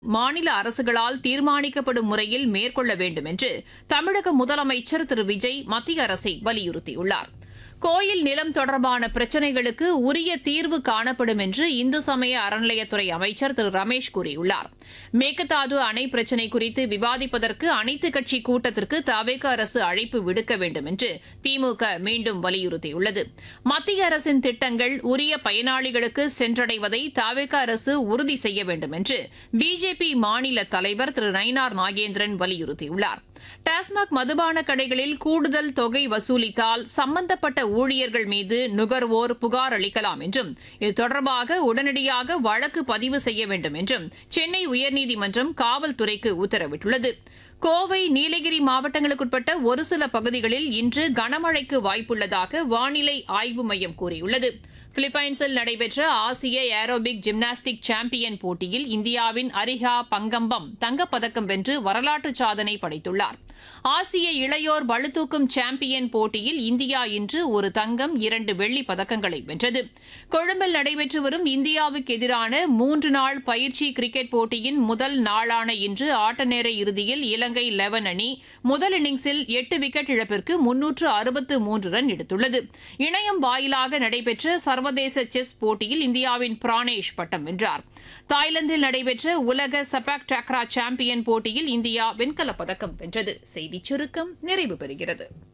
மாநில அரசுகளால் தீர்மானிக்கப்படும் முறையில் மேற்கொள்ள வேண்டும் என்று தமிழக முதலமைச்சர் திரு விஜய் மத்திய அரசை வலியுறுத்தியுள்ளார் கோயில் நிலம் தொடர்பான பிரச்சினைகளுக்கு உரிய தீர்வு காணப்படும் என்று இந்து சமய அறநிலையத்துறை அமைச்சர் திரு ரமேஷ் கூறியுள்ளார் மேகதாது அணை பிரச்சினை குறித்து விவாதிப்பதற்கு அனைத்துக் கட்சி கூட்டத்திற்கு தவேக அரசு அழைப்பு விடுக்க வேண்டும் என்று திமுக மீண்டும் வலியுறுத்தியுள்ளது மத்திய அரசின் திட்டங்கள் உரிய பயனாளிகளுக்கு சென்றடைவதை தவேக அரசு உறுதி செய்ய வேண்டும் என்று பிஜேபி மாநில தலைவர் திரு நயினார் நாகேந்திரன் வலியுறுத்தியுள்ளார் டாஸ்மாக் மதுபான கடைகளில் கூடுதல் தொகை வசூலித்தால் சம்பந்தப்பட்ட ஊழியர்கள் மீது நுகர்வோர் புகார் அளிக்கலாம் என்றும் இது தொடர்பாக உடனடியாக வழக்கு பதிவு செய்ய வேண்டும் என்றும் சென்னை உயர்நீதிமன்றம் காவல்துறைக்கு உத்தரவிட்டுள்ளது கோவை நீலகிரி மாவட்டங்களுக்குட்பட்ட ஒரு சில பகுதிகளில் இன்று கனமழைக்கு வாய்ப்புள்ளதாக வானிலை ஆய்வு மையம் கூறியுள்ளது பிலிப்பைன்ஸில் நடைபெற்ற ஆசிய ஏரோபிக் ஜிம்னாஸ்டிக் சாம்பியன் போட்டியில் இந்தியாவின் அரிஹா பங்கம்பம் தங்கப்பதக்கம் வென்று வரலாற்று சாதனை படைத்துள்ளார் ஆசிய இளையோர் பளுதூக்கும் சாம்பியன் போட்டியில் இந்தியா இன்று ஒரு தங்கம் இரண்டு வெள்ளிப் பதக்கங்களை வென்றது கொழும்பில் நடைபெற்று வரும் இந்தியாவுக்கு எதிரான மூன்று நாள் பயிற்சி கிரிக்கெட் போட்டியின் முதல் நாளான இன்று ஆட்டநேர இறுதியில் இலங்கை லெவன் அணி முதல் இன்னிங்ஸில் எட்டு விக்கெட் இழப்பிற்கு முன்னூற்று அறுபத்து மூன்று ரன் எடுத்துள்ளது இணையம் வாயிலாக நடைபெற்ற சர்வதேச செஸ் போட்டியில் இந்தியாவின் பிரானேஷ் பட்டம் வென்றார் தாய்லாந்தில் நடைபெற்ற உலக சபாக் டக்ரா சாம்பியன் போட்டியில் இந்தியா வெண்கலப் பதக்கம் வென்றது செய்திச் சுருக்கம் நிறைவு பெறுகிறது